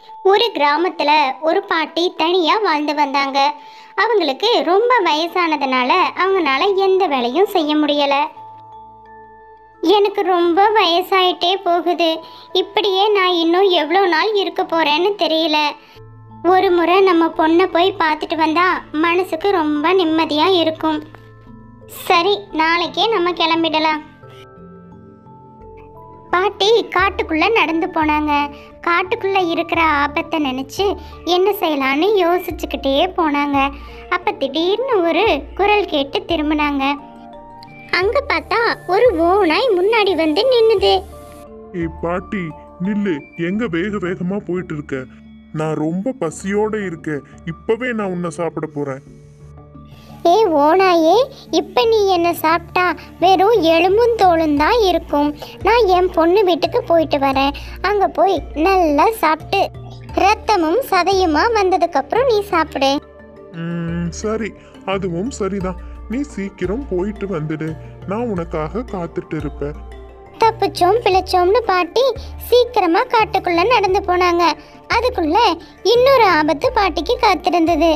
ஒரு கிராமத்துல ஒரு பாட்டி தனியா வாழ்ந்து வந்தாங்க அவங்களுக்கு ரொம்ப வயசானதுனால அவங்களால எந்த வேலையும் செய்ய முடியல எனக்கு ரொம்ப வயசாயிட்டே போகுது இப்படியே நான் இன்னும் எவ்வளோ நாள் இருக்க போறேன்னு தெரியல ஒரு முறை நம்ம பொண்ணை போய் பார்த்துட்டு வந்தா மனசுக்கு ரொம்ப நிம்மதியா இருக்கும் சரி நாளைக்கே நம்ம கிளம்பிடலாம் பாட்டி காட்டுக்குள்ள நடந்து போனாங்க காட்டுக்குள்ள இருக்கிற ஆபத்தை நினைச்சு என்ன செய்யலான்னு யோசிச்சுக்கிட்டே போனாங்க அப்ப திடீர்னு ஒரு குரல் கேட்டு திரும்பினாங்க அங்க பார்த்தா ஒரு ஓநாய் முன்னாடி வந்து நின்னுது ஏய் பாட்டி நில்லு எங்க வேக வேகமா போயிட்டு இருக்க நான் ரொம்ப பசியோட இருக்கேன் இப்பவே நான் உன்னை சாப்பிட போறேன் ஏ ஓனாயே இப்ப நீ என்ன சாப்பிட்டா வெறும் எலும்பும் தோலும் தான் இருக்கும் நான் என் பொண்ணு வீட்டுக்கு போயிட்டு வரேன் அங்க போய் நல்லா சாப்பிட்டு ரத்தமும் சதையுமா வந்ததுக்கு அப்புறம் நீ சாப்பிடு ம், சரி அதுவும் சரிதான் நீ சீக்கிரம் போயிட்டு வந்துடு நான் உனக்காக காத்துட்டு இருப்பேன் தப்பிச்சோம் பிழைச்சோம்னு பாட்டி சீக்கிரமா காட்டுக்குள்ள நடந்து போனாங்க அதுக்குள்ள இன்னொரு ஆபத்து பாட்டிக்கு காத்திருந்தது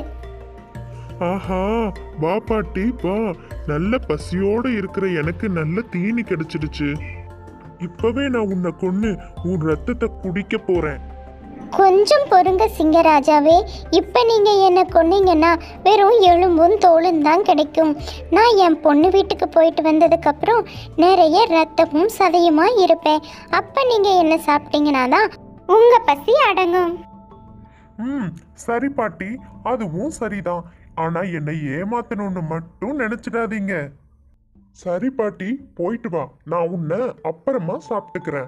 ஆஹா வா பாட்டி வா நல்ல பசியோட இருக்கிற எனக்கு நல்ல தீனி கிடைச்சிடுச்சு இப்பவே நான் உன்னை கொன்னு உன் ரத்தத்தை குடிக்க போறேன் கொஞ்சம் பொறுங்க சிங்கராஜாவே இப்போ நீங்கள் என்ன கொன்னீங்கன்னா வெறும் எலும்பும் தோலும் தான் கிடைக்கும் நான் என் பொண்ணு வீட்டுக்கு போயிட்டு வந்ததுக்கப்புறம் நிறைய ரத்தமும் சதையுமா இருப்பேன் அப்போ நீங்கள் என்ன சாப்பிட்டீங்கன்னா தான் உங்கள் பசி அடங்கும் ம் சரி பாட்டி அதுவும் சரிதான் ஆனா என்னை ஏமாத்தணும்னு மட்டும் நினைச்சிடாதீங்க சரி பாட்டி போயிட்டு வா நான் உன்னை அப்புறமா சாப்பிட்டுக்கிறேன்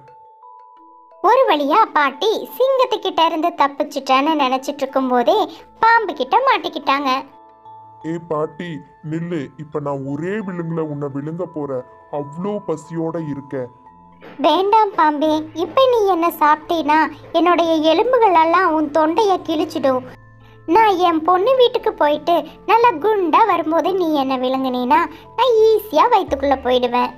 ஒரு வழியா பாட்டி சிங்கத்துக்கிட்ட இருந்து தப்பிச்சிட்டேன்னு நினைச்சிட்டு இருக்கும்போதே பாம்பு கிட்ட மாட்டிக்கிட்டாங்க ஏ பாட்டி நில்லு இப்ப நான் ஒரே விழுங்குல உன்னை விழுங்க போறேன் அவ்வளோ பசியோட இருக்கேன் வேண்டாம் பாம்பே இப்போ நீ என்ன சாப்பிட்டீனா என்னுடைய எலும்புகள் எல்லாம் உன் தொண்டையை கிழிச்சிடும் நான் என் பொண்ணு வீட்டுக்கு போயிட்டு நல்லா குண்டா வரும்போது நீ என்ன விழுங்குனீனா நான் ஈஸியாக வயிற்றுக்குள்ள போயிடுவேன்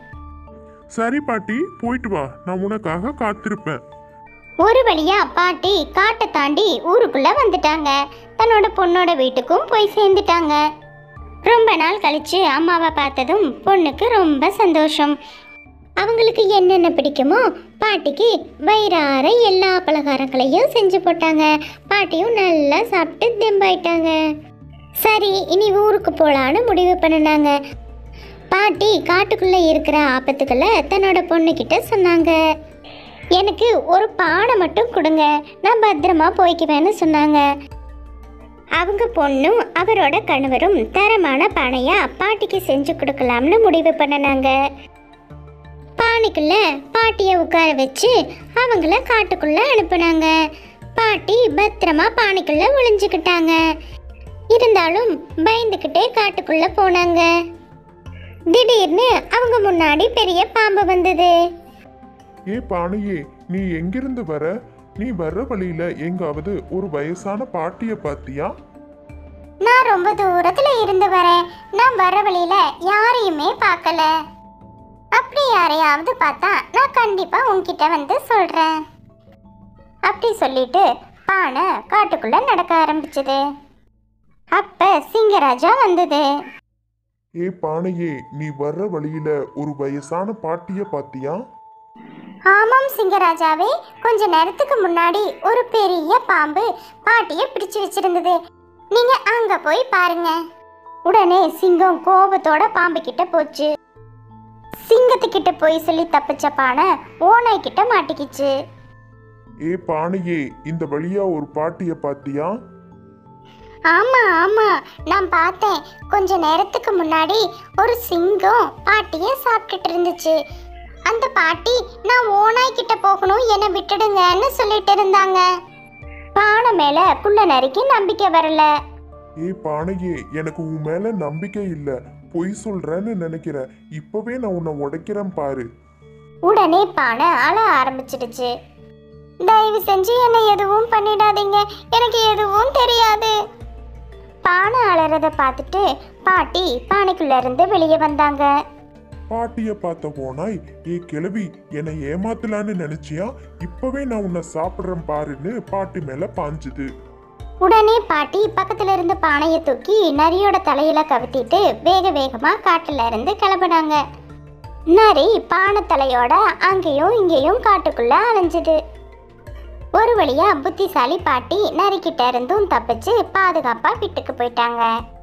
சரி பாட்டி போயிட்டு வா நான் உனக்காக காத்திருப்பேன் ஒரு வழியா பாட்டி காட்டை தாண்டி ஊருக்குள்ள வந்துட்டாங்க தன்னோட பொண்ணோட வீட்டுக்கும் போய் சேர்ந்துட்டாங்க ரொம்ப நாள் கழிச்சு அம்மாவை பார்த்ததும் பொண்ணுக்கு ரொம்ப சந்தோஷம் அவங்களுக்கு என்னென்ன பிடிக்குமோ பாட்டிக்கு வயிறார எல்லா பலகாரங்களையும் செஞ்சு போட்டாங்க பாட்டியும் நல்லா சாப்பிட்டு தெம்பாயிட்டாங்க சரி இனி ஊருக்கு போகலான்னு முடிவு பண்ணினாங்க பாட்டி காட்டுக்குள்ள இருக்கிற ஆபத்துக்களை தன்னோட பொண்ணுக்கிட்ட சொன்னாங்க எனக்கு ஒரு பானை மட்டும் கொடுங்க நான் பத்திரமா போய்க்குவேன்னு சொன்னாங்க அவங்க பொண்ணும் அவரோட கணவரும் தரமான பானையா பாட்டிக்கு செஞ்சு கொடுக்கலாம்னு முடிவு பண்ணினாங்க பானைக்குள்ள பாட்டியை உட்கார வச்சு அவங்கள காட்டுக்குள்ள அனுப்புனாங்க பாட்டி பத்திரமா பானைக்குள்ள ஒளிஞ்சுக்கிட்டாங்க இருந்தாலும் பயந்துக்கிட்டே காட்டுக்குள்ள போனாங்க திடீர்னு அவங்க முன்னாடி பெரிய பாம்பு வந்தது ஏ பானையே நீ எங்கிருந்து வர நீ வர்ற வழியில எங்காவது ஒரு வயசான பாட்டிய பாத்தியா நான் ரொம்ப தூரத்துல இருந்து வரேன் நான் வர வழியில யாரையுமே பார்க்கல அப்படி யாரையாவது பார்த்தா நான் கண்டிப்பா உன்கிட்ட வந்து சொல்றேன் அப்படி சொல்லிட்டு பானை காட்டுக்குள்ள நடக்க ஆரம்பிச்சது அப்ப சிங்கராஜா வந்தது ஏ பானையே நீ வர்ற வழியில ஒரு வயசான பாட்டிய பாத்தியா ஆமாம் சிங்கராஜாவே கொஞ்ச நேரத்துக்கு முன்னாடி ஒரு பெரிய பாம்பு பாட்டியை பிடிச்சு வச்சிருந்தது நீங்க அங்க போய் பாருங்க உடனே சிங்கம் கோபத்தோட பாம்பு கிட்ட போச்சு சிங்கத்துக்கிட்ட போய் சொல்லி தப்பிச்ச பானை ஓனாய் கிட்ட மாட்டிக்கிச்சு ஏ பானையே இந்த வழியா ஒரு பாட்டிய பாத்தியா ஆமா ஆமா நான் பார்த்தேன் கொஞ்ச நேரத்துக்கு முன்னாடி ஒரு சிங்கம் பாட்டியை சாப்பிட்டுட்டு இருந்துச்சு அந்த பாட்டி நான் ஓனாய் கிட்ட போகணும் என்னை விட்டுடுங்கன்னு சொல்லிட்டு இருந்தாங்க பானை மேல குள்ள நரிக்கு நம்பிக்கை வரல ஏ பானையே எனக்கு உன் மேல நம்பிக்கை இல்ல பொய் சொல்றேன்னு நினைக்கிறேன் இப்பவே நான் உன்னை உடைக்கிறேன் பாரு உடனே பானை அழ ஆரம்பிச்சிடுச்சு தயவு செஞ்சு என்னை எதுவும் பண்ணிடாதீங்க எனக்கு எதுவும் தெரியாது பானை அலறத பார்த்துட்டு பாட்டி பானைக்குள்ள இருந்து வெளியே வந்தாங்க பாட்டிய பார்த்த ஓனாய் ஏ கிழவி என்னை ஏமாத்தலான்னு நினைச்சியா இப்பவே நான் உன்னை சாப்பிடுறேன் பாருன்னு பாட்டி மேல பாஞ்சுது உடனே பாட்டி பக்கத்துல இருந்த பானையை தூக்கி நரியோட தலையில கவுத்திட்டு வேக வேகமா காட்டுல இருந்து கிளம்புனாங்க நரி பானை தலையோட அங்கேயும் இங்கேயும் காட்டுக்குள்ள அலைஞ்சுது ஒரு வழியா புத்திசாலி பாட்டி நரிக்கிட்ட இருந்தும் தப்பிச்சு பாதுகாப்பா வீட்டுக்கு போயிட்டாங்க